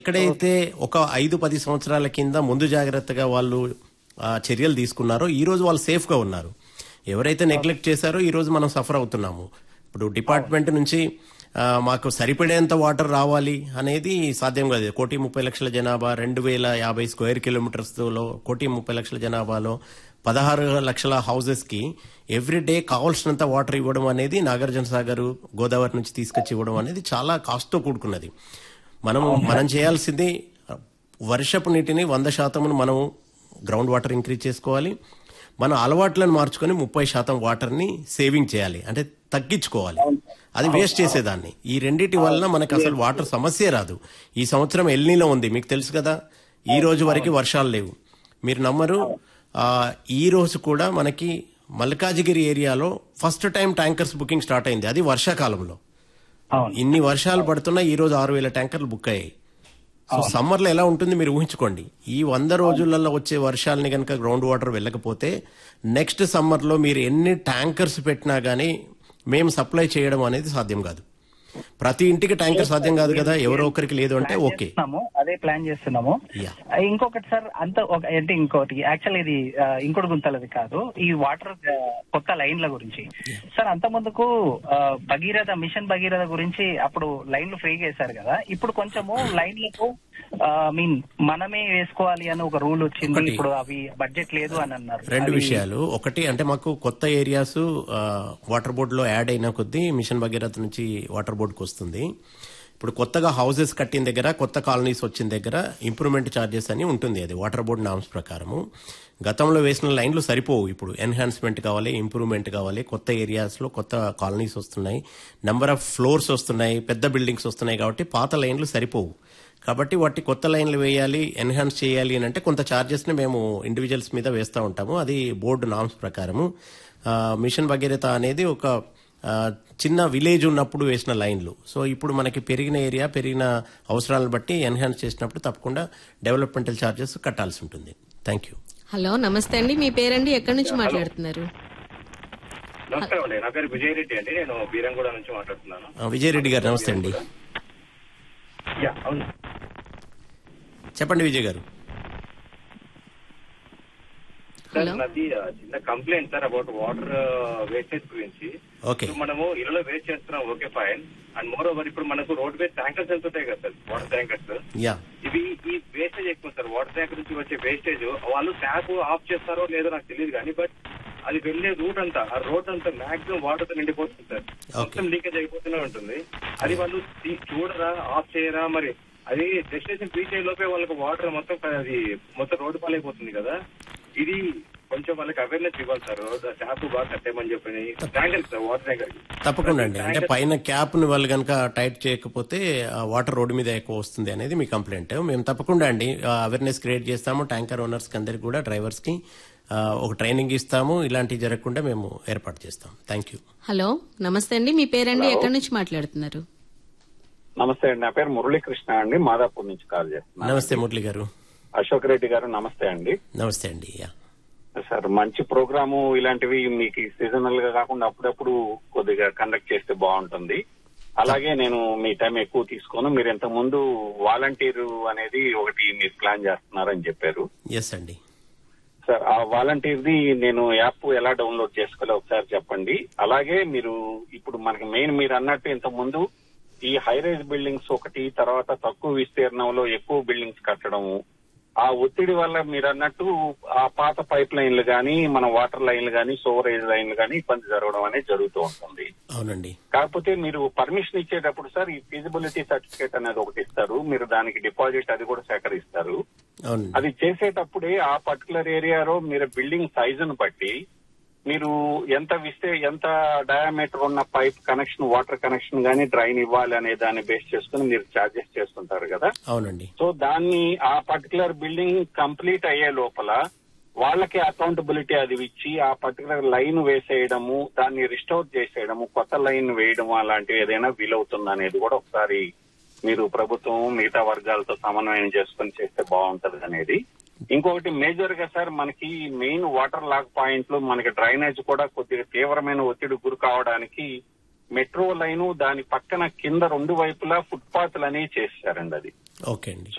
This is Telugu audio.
ఎక్కడైతే ఒక ఐదు పది సంవత్సరాల కింద ముందు జాగ్రత్తగా వాళ్ళు ఆ, చర్యలు తీసుకున్నారో ఈ రోజు వాళ్ళు సేఫ్ గా ఉన్నారు ఎవరైతే నెగ్లెక్ట్ చేశారో ఈ రోజు మనం సఫర్ అవుతున్నాము ఇప్పుడు డిపార్ట్మెంట్ నుంచి ఆ, మాకు సరిపడేంత వాటర్ రావాలి అనేది సాధ్యం కాదు కోటి ముప్పై లక్షల జనాభా రెండు వేల యాభై స్క్వేర్ కిలోమీటర్స్ లో కోటి ముప్పై లక్షల జనాభాలో పదహారు లక్షల హౌసెస్ కి ఎవ్రీ డే కావాల్సినంత వాటర్ ఇవ్వడం అనేది నాగార్జున సాగర్ గోదావరి నుంచి తీసుకొచ్చి ఇవ్వడం అనేది చాలా కాస్ట్ తో కూడుకున్నది మనం మనం చేయాల్సింది వర్షపు నీటిని వంద శాతం మనం గ్రౌండ్ వాటర్ ఇంక్రీజ్ చేసుకోవాలి మన అలవాట్లను మార్చుకొని ముప్పై శాతం వాటర్ ని సేవింగ్ చేయాలి అంటే తగ్గించుకోవాలి అది వేస్ట్ చేసేదాన్ని ఈ రెండిటి వలన మనకు అసలు వాటర్ సమస్యే రాదు ఈ సంవత్సరం ఎల్నీలో ఉంది మీకు తెలుసు కదా ఈ రోజు వరకు వర్షాలు లేవు మీరు నమ్మరు ఆ, ఈ రోజు కూడా మనకి మల్కాజిగిరి ఏరియాలో first time tankers booking start అయింది అది వర్షాకాలంలో అవును ఇన్ని వర్షాలు పడుతున్నా ఈ రోజు ఆరు వేల ట్యాంకర్లు బుక్ అయ్యాయి సో సమ్మర్ లో ఎలా ఉంటుంది మీరు ఊహించుకోండి ఈ వంద రోజులలో వచ్చే వర్షాలని కనుక గ్రౌండ్ వాటర్ వెళ్ళకపోతే నెక్స్ట్ సమ్మర్ లో మీరు ఎన్ని ట్యాంకర్స్ పెట్టినా గానీ మేము సప్లై చేయడం అనేది సాధ్యం కాదు ప్రతి ఇంటికి ట్యాంకర్ సాధ్యం కాదు కదా ఎవరో ఒకరికి లేదు అంటే ప్లాన్ ఓకే చేస్తున్నాము అదే ప్లాన్ చేస్తున్నాము Yeah. ఆ, ఇంకొకటి సార్ అంత ఒక అంటే ఇంకోటి యాక్చువల్ ఇది ఆ, ఇంకోటి గుంతలది కాదు ఈ వాటర్ ఆ, కొత్త లైన్ల గురించి సార్ అంత ముందుకు ఆ, భగీరథ మిషన్ భగీరథ గురించి అప్పుడు లైన్లు ఫ్రీగా వేశారు కదా ఇప్పుడు కొంచెము లైన్లకు మీన్ మనమే వేసుకోవాలి అని ఒక రూల్ వచ్చింది ఒకటి. ఇప్పుడు అవి బడ్జెట్ లేదు అని అన్నారు రెండు అది- విషయాలు ఒకటి అంటే మాకు కొత్త ఏరియాస్ వాటర్ బోర్డ్ లో యాడ్ అయిన కొద్దీ మిషన్ భగీరథ నుంచి వాటర్ బోర్డుకి వస్తుంది ఇప్పుడు కొత్తగా హౌసెస్ కట్టిన దగ్గర కొత్త కాలనీస్ వచ్చిన దగ్గర ఇంప్రూవ్మెంట్ ఛార్జెస్ అని ఉంటుంది అది వాటర్ బోర్డ్ నామ్స్ ప్రకారము గతంలో వేసిన లైన్లు సరిపోవు ఇప్పుడు ఎన్హాన్స్మెంట్ కావాలి ఇంప్రూవ్మెంట్ కావాలి కొత్త ఏరియాస్ లో కొత్త కాలనీస్ వస్తున్నాయి నెంబర్ ఆఫ్ ఫ్లోర్స్ వస్తున్నాయి పెద్ద బిల్డింగ్స్ వస్తున్నాయి కాబట్టి పాత లైన్లు సరిపోవు కాబట్టి వాటి కొత్త లైన్లు వేయాలి ఎన్హాన్స్ చేయాలి అని అంటే కొంత ఛార్జెస్ ని మేము ఇండివిజువల్స్ మీద వేస్తూ ఉంటాము అది బోర్డు నామ్స్ ప్రకారము ఆ, మిషన్ భగీరథ అనేది ఒక ఆ, చిన్న విలేజ్ ఉన్నప్పుడు వేసిన లైన్లు సో ఇప్పుడు మనకి పెరిగిన ఏరియా పెరిగిన అవసరాలను బట్టి ఎన్హాన్స్ చేసినప్పుడు తప్పకుండా డెవలప్మెంటల్ ఛార్జెస్ కట్టాల్సి ఉంటుంది థ్యాంక్ యూ హలో నమస్తే అండి మీ పేరండి ఎక్కడి నుంచి మాట్లాడుతున్నారు నమస్కారం అండి నా పేరు విజయ్ రెడ్డి అండి నేను బీరంగూడ నుంచి మాట్లాడుతున్నాను ఆ, విజయ్ రెడ్డి గారు నమస్తే అండి యా అవును చెప్పండి విజయ్ గారు సార్ హలో. నాది ఆ, చిన్న complaint sir about water wastage గురించి ఓకే ఇప్పుడు మనము ఇళ్ళలో వేస్ట్ చేస్తున్నాం okay fine and moreover ఇప్పుడు మనకు రోడ్ వేస్ట్ ట్యాంకర్స్ వెళ్తుంటాయి కదా సార్ వాటర్ ట్యాంకర్స్ యా ఇవి ఈ వేస్టేజ్ ఎక్కువ సార్ వాటర్ ట్యాంకర్ నుంచి వచ్చే వేస్టేజ్ వాళ్ళు ట్యాప్ ఆఫ్ చేస్తారో లేదో నాకు తెలియదు కానీ బట్ అది వెళ్లే రూట్ అంతా ఆ రోడ్ అంతా మాక్సిమం వాటర్ తో నిండిపోతుంది సార్ మొత్తం లీకేజ్ అయిపోతూనే ఉంటుంది అది వాళ్ళు తీ- చూడరా ఆఫ్ చేయరా మరి అది డెస్టినేషన్ రీచ్ అయ్యే లోపే వాళ్ళకి వాటర్ మొత్తం అది మొత్తం రోడ్డు పాలైపోతుంది కదా ఇది కొంచెం వాళ్ళకి అవేర్నెస్ ఇవ్వాలి సార్ ట్యాప్ బాగా కట్టేయమని చెప్పని ట్యాంకర్ సార్ వాటర్ ట్యాంకర్ తప్పకుండా అండి అంటే పైన క్యాప్ ని వాళ్ళు కనుక టైట్ చేయకపోతే ఆ వాటర్ రోడ్డు మీద ఎక్కువ వస్తుంది అనేది మీ కంప్లైంట్ మేము తప్పకుండా అండి అవేర్నెస్ క్రియేట్ చేస్తాము ట్యాంకర్ ఓనర్స్ కి అందరికి కూడా డ్రైవర్స్ కి ఆ, ఒక ట్రైనింగ్ ఇస్తాము ఇలాంటివి జరగకుండా మేము ఏర్పాటు చేస్తాం థ్యాంక్ యూ హలో నమస్తే అండి మీ పేరండి ఎక్కడి నుంచి మాట్లాడుతున్నారు నమస్తే అండి నా పేరు మురళీకృష్ణ అండి మాదాపూర్ నుంచి కాల్ చేస్తున్నాను నమస్తే మురళి గారు అశోక్ రెడ్డి గారు నమస్తే అండి నమస్తే అండి యా సార్ మంచి ప్రోగ్రాము ఇలాంటివి మీకు సీజనల్ గా కాకుండా అప్పుడప్పుడు కొద్దిగా కండక్ట్ చేస్తే బాగుంటుంది అలాగే నేను మీ టైం ఎక్కువ తీసుకోను మీరు ఇంత ముందు వాలంటీర్ అనేది ఒకటి మీరు ప్లాన్ చేస్తున్నారని చెప్పారు ఎస్ అండి సార్ ఆ వాలంటీర్ది నేను యాప్ ఎలా డౌన్లోడ్ చేసుకోవాలో ఒకసారి చెప్పండి అలాగే మీరు ఇప్పుడు మనకి మెయిన్ మీరు అన్నట్టు ఇంత ముందు ఈ హై రైజ్ బిల్డింగ్స్ ఒకటి తర్వాత తక్కువ విస్తీర్ణంలో ఎక్కువ బిల్డింగ్స్ కట్టడము ఆ ఒత్తిడి వల్ల మీరు అన్నట్టు ఆ పాత పైప్ లైన్లు గానీ మన వాటర్ లైన్లు గానీ సోవరేజ్ లైన్లు గానీ ఇబ్బంది జరగడం అనేది జరుగుతూ ఉంటుంది అవునండి కాకపోతే మీరు పర్మిషన్ ఇచ్చేటప్పుడు సార్ ఈ ఫీజిబిలిటీ సర్టిఫికేట్ అనేది ఒకటి ఇస్తారు మీరు దానికి డిపాజిట్ అది కూడా సేకరిస్తారు అవునండి అది చేసేటప్పుడే ఆ పర్టికులర్ ఏరియాలో మీరు బిల్డింగ్ సైజును బట్టి మీరు ఎంత విస్తే ఎంత డయామీటర్ ఉన్న పైప్ కనెక్షన్ వాటర్ కనెక్షన్ గానీ డ్రైన్ ఇవ్వాలి అనే దాన్ని బేస్ చేసుకుని మీరు చార్జెస్ చేస్తుంటారు కదా అవునండి సో దాన్ని ఆ పర్టికులర్ బిల్డింగ్ కంప్లీట్ అయ్యే లోపల వాళ్ళకి అకౌంటబిలిటీ అది ఇచ్చి ఆ పర్టికులర్ లైన్ వేసేయడము దాన్ని రిస్టోర్ చేసేయడము కొత్త లైన్ వేయడము అలాంటివి ఏదైనా వీలవుతుందా అనేది కూడా ఒకసారి మీరు ప్రభుత్వం మిగతా వర్గాలతో సమన్వయం చేసుకుని చేస్తే బాగుంటది అనేది ఇంకొకటి మేజర్ గా సార్ మనకి మెయిన్ వాటర్ లాక్ పాయింట్లు మనకి డ్రైనేజ్ కూడా కొద్దిగా తీవ్రమైన ఒత్తిడి గురి కావడానికి మెట్రో లైను దాని పక్కన కింద రెండు వైపులా ఫుట్పాత్లు అనేవి చేశారండి అది ఓకే అండి